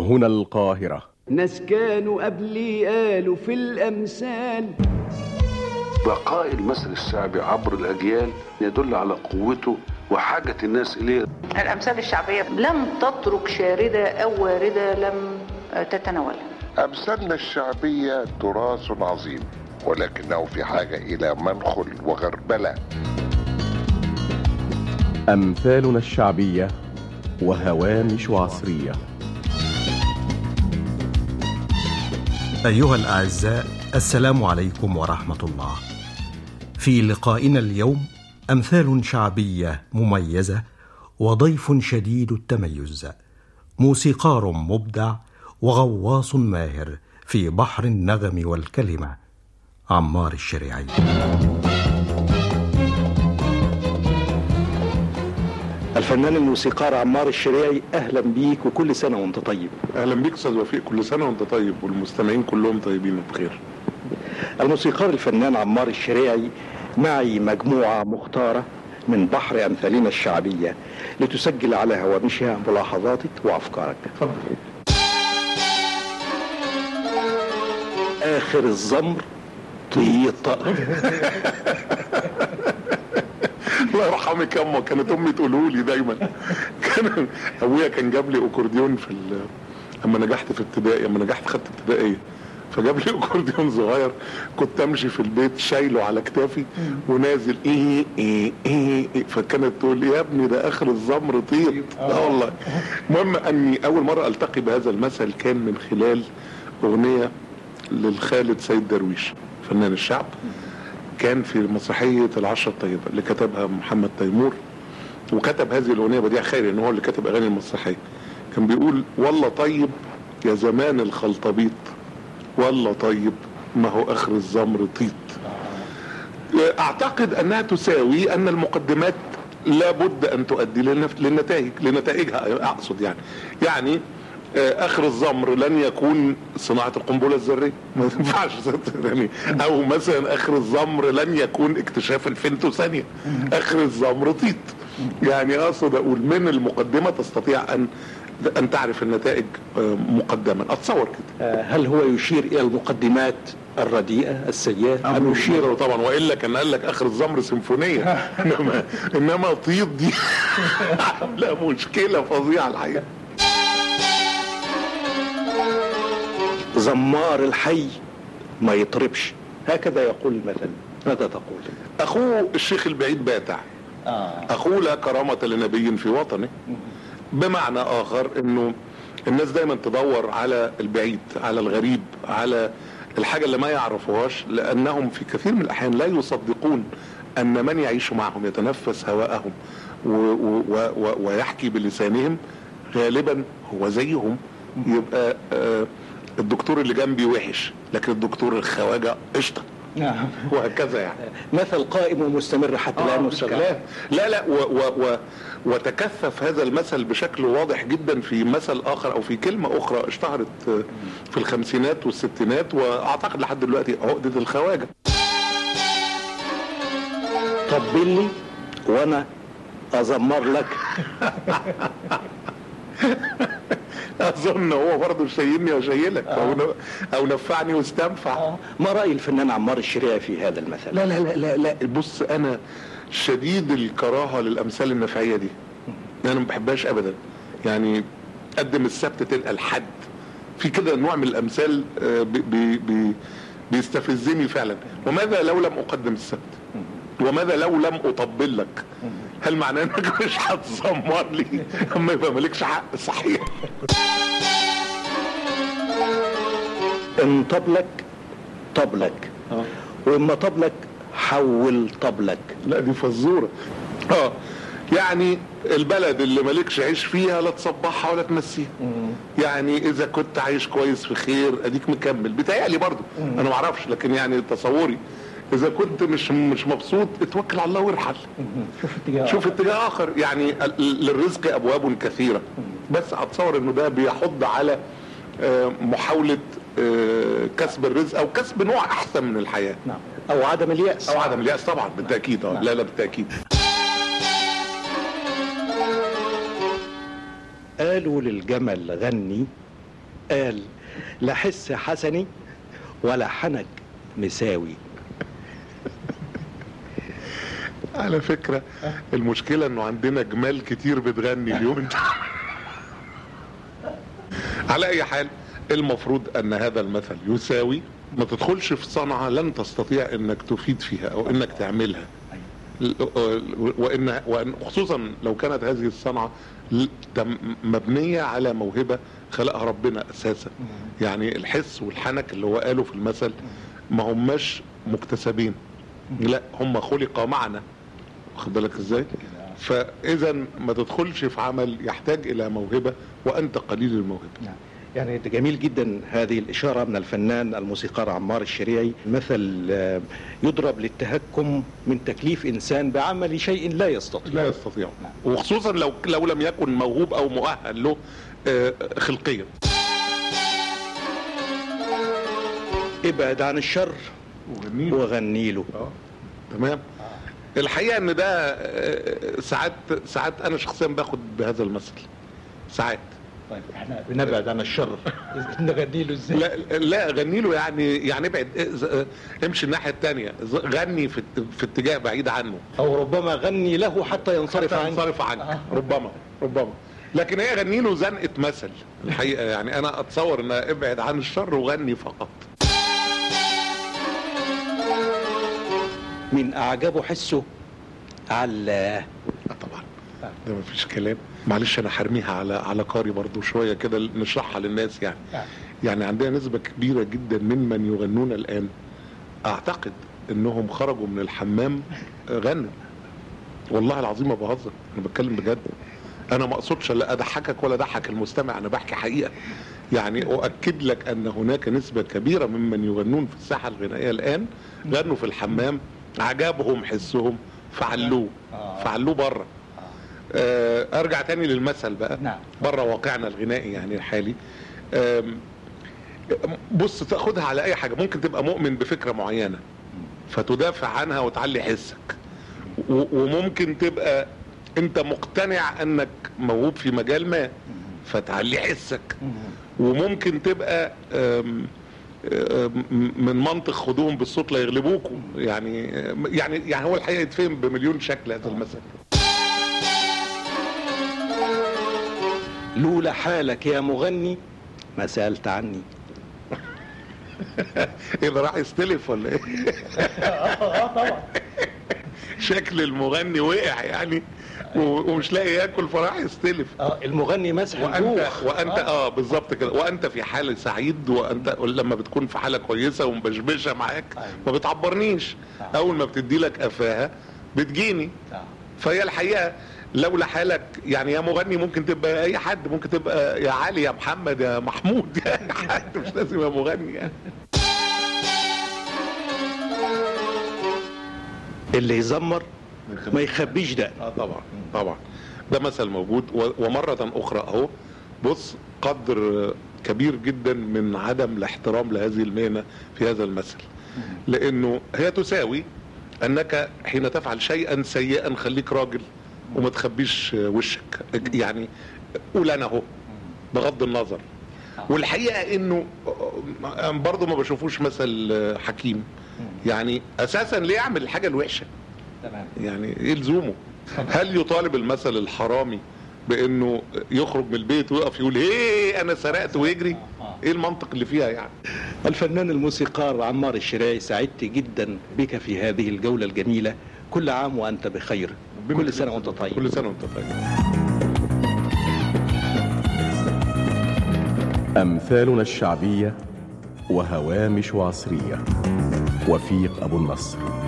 هنا القاهرة ناس كانوا قبلي قالوا في الأمثال بقاء المثل الشعبي عبر الأجيال يدل على قوته وحاجة الناس إليه الأمثال الشعبية لم تترك شاردة أو واردة لم تتناولها أمثالنا الشعبية تراث عظيم ولكنه في حاجة إلى منخل وغربلة أمثالنا الشعبية وهوامش عصرية أيها الأعزاء السلام عليكم ورحمة الله. في لقائنا اليوم أمثال شعبية مميزة وضيف شديد التميز، موسيقار مبدع وغواص ماهر في بحر النغم والكلمة، عمار الشريعي. الفنان الموسيقار عمار الشريعي اهلا بيك وكل سنه وانت طيب اهلا بيك استاذ وفيق كل سنه وانت طيب والمستمعين كلهم طيبين وبخير الموسيقار الفنان عمار الشريعي معي مجموعه مختاره من بحر امثالنا الشعبيه لتسجل على هوامشها ملاحظاتك وافكارك اتفضل اخر الزمر طيط الله يرحمك يا كانت امي تقوله لي دايما كان ابويا كان جاب لي اكورديون في ال... اما نجحت في ابتدائي اما نجحت خدت ابتدائيه فجاب لي اكورديون صغير كنت امشي في البيت شايله على كتافي ونازل ايه ايه ايه, إيه فكانت تقول لي يا ابني ده اخر الزمر طير اه والله المهم اني اول مره التقي بهذا المثل كان من خلال اغنيه للخالد سيد درويش فنان الشعب كان في مسرحية العشرة الطيبة اللي كتبها محمد تيمور وكتب هذه الأغنية بديع خيري إن هو اللي كتب أغاني المسرحية كان بيقول والله طيب يا زمان الخلطبيط والله طيب ما هو آخر الزمر طيط أعتقد أنها تساوي أن المقدمات لابد أن تؤدي للنتائج لنتائجها أقصد يعني يعني اخر الزمر لن يكون صناعه القنبله الذريه ما ينفعش يعني او مثلا اخر الزمر لن يكون اكتشاف الفنتو ثانيه اخر الزمر طيط يعني اقصد اقول من المقدمه تستطيع ان ان تعرف النتائج مقدما اتصور كده هل هو يشير الى المقدمات الرديئه السيئه ام يشير طبعا والا كان قال لك اخر الزمر سيمفونيه انما انما طيط دي لا مشكله فظيعه الحقيقه زمار الحي ما يطربش هكذا يقول المثل ماذا تقول اخوه الشيخ البعيد باتع آه. اخوه لا كرامة لنبي في وطنه بمعنى اخر انه الناس دايما تدور على البعيد على الغريب على الحاجة اللي ما يعرفوهاش لانهم في كثير من الاحيان لا يصدقون ان من يعيش معهم يتنفس هواءهم و و و ويحكي بلسانهم غالبا هو زيهم يبقى آه الدكتور اللي جنبي وحش لكن الدكتور الخواجه قشطه نعم وهكذا يعني مثل قائم ومستمر حتى الان لا لا لا و و و وتكثف هذا المثل بشكل واضح جدا في مثل اخر او في كلمه اخرى اشتهرت في الخمسينات والستينات واعتقد لحد دلوقتي عقده الخواجه طبل لي وانا ازمر لك اظن هو برضه شايلني وشايلك آه. او او نفعني واستنفع آه. ما راي الفنان عمار الشريعي في هذا المثل لا لا لا لا, لا. بص انا شديد الكراهه للامثال النفعيه دي انا ما بحبهاش ابدا يعني قدم السبت تلقى الحد في كده نوع من الامثال بي بي بي بيستفزني فعلا وماذا لو لم اقدم السبت وماذا لو لم اطبل لك هل معناه انك مش هتزمر لي اما يبقى مالكش حق صحيح ان طبلك طبلك اه واما طبلك حول طبلك لا دي فزوره اه يعني البلد اللي مالكش عيش فيها لا تصبحها ولا تمسيها يعني اذا كنت عايش كويس في خير اديك مكمل بتهيألي برضه انا ما اعرفش لكن يعني تصوري اذا كنت مش مش مبسوط اتوكل على الله وارحل شوف اتجاه شوف اتجاه اخر يعني ال- للرزق ابواب كثيره بس اتصور انه ده بيحض على آه، محاوله آه، كسب الرزق او كسب نوع احسن من الحياه نعم او عدم اليأس او عدم الياس طبعا بالتاكيد اه لا لا بالتاكيد قالوا للجمل غني قال لا حس حسني ولا حنك مساوي على فكرة المشكلة انه عندنا جمال كتير بتغني اليوم انت على اي حال المفروض ان هذا المثل يساوي ما تدخلش في صنعة لن تستطيع انك تفيد فيها او انك تعملها وان وان خصوصا لو كانت هذه الصنعه ل- تم- مبنيه على موهبه خلقها ربنا اساسا يعني الحس والحنك اللي هو قاله في المثل ما هماش مكتسبين لا هم خلق معنا واخد بالك ازاي فاذا ما تدخلش في عمل يحتاج الى موهبه وانت قليل الموهبه يعني ده جميل جدا هذه الإشارة من الفنان الموسيقار عمار الشريعي مثل آه، يضرب للتهكم من تكليف إنسان بعمل شيء لا يستطيع لا يستطيع وخصوصا لو لو لم يكن موهوب او مؤهل له آه، خلقيا ابعد عن الشر وغني له تمام الحقيقه ان ده آه، ساعات ساعات انا شخصيا باخد بهذا المثل ساعات طيب احنا بنبعد عن الشر نغني له ازاي لا لا غني له يعني يعني ابعد آه، امشي الناحيه الثانيه غني في في اتجاه بعيد عنه او ربما غني له حتى ينصرف حتى عنه ينصرف عنك ربما ربما لكن هي غني له زنقه مثل الحقيقه يعني انا اتصور ان ابعد عن الشر وغني فقط من اعجبه حسه على آه طبعا ده مفيش كلام معلش انا هرميها على على قاري برضو شويه كده نشرحها للناس يعني يعني عندنا نسبه كبيره جدا ممن يغنون الان اعتقد انهم خرجوا من الحمام غنوا والله العظيم ما بهزر انا بتكلم بجد انا ما اقصدش لا اضحكك ولا اضحك المستمع انا بحكي حقيقه يعني اؤكد لك ان هناك نسبه كبيره ممن يغنون في الساحه الغنائيه الان غنوا في الحمام عجبهم حسهم فعلوه فعلوه بره آه، ارجع تاني للمثل بقى نعم. بره واقعنا الغنائي يعني الحالي آم، بص تاخدها على اي حاجه ممكن تبقى مؤمن بفكره معينه فتدافع عنها وتعلي حسك و- وممكن تبقى انت مقتنع انك موهوب في مجال ما فتعلي حسك وممكن تبقى آم، آم، من منطق خدوهم بالصوت لا يغلبوكم يعني يعني يعني هو الحقيقه يتفهم بمليون شكل هذا المثل لولا حالك يا مغني ما سألت عني ايه ده راح يستلف ولا ايه؟ اه طبعا شكل المغني وقع يعني و- ومش لاقي ياكل فراح يستلف اه المغني مسح وانت الجوخ وانت اه بالظبط كده وانت في حال سعيد وانت لما بتكون في حاله كويسه ومبشبشه معاك ما بتعبرنيش اول ما بتدي لك قفاها بتجيني فهي الحقيقه لولا حالك يعني يا مغني ممكن تبقى اي حد ممكن تبقى يا علي يا محمد يا محمود يا أي حد مش لازم يبقى مغني يعني اللي يزمر ما يخبيش ده اه طبعا طبعا ده مثل موجود و- ومرة أخرى أهو بص قدر كبير جدا من عدم الاحترام لهذه المهنة في هذا المثل لأنه هي تساوي أنك حين تفعل شيئا سيئا خليك راجل وما تخبيش وشك يعني قول أنا أهو بغض النظر والحقيقة إنه برضه ما بشوفوش مثل حكيم يعني أساسا ليه يعمل الحاجة الوحشة تمام يعني ايه لزومه هل يطالب المثل الحرامي بانه يخرج من البيت ويقف يقول ايه انا سرقت ويجري ايه المنطق اللي فيها يعني الفنان الموسيقار عمار الشراعي سعدت جدا بك في هذه الجولة الجميلة كل عام وأنت بخير كل سنة وأنت طيب كل سنه وانت طيب أمثالنا الشعبية وهوامش عصرية وفيق أبو النصر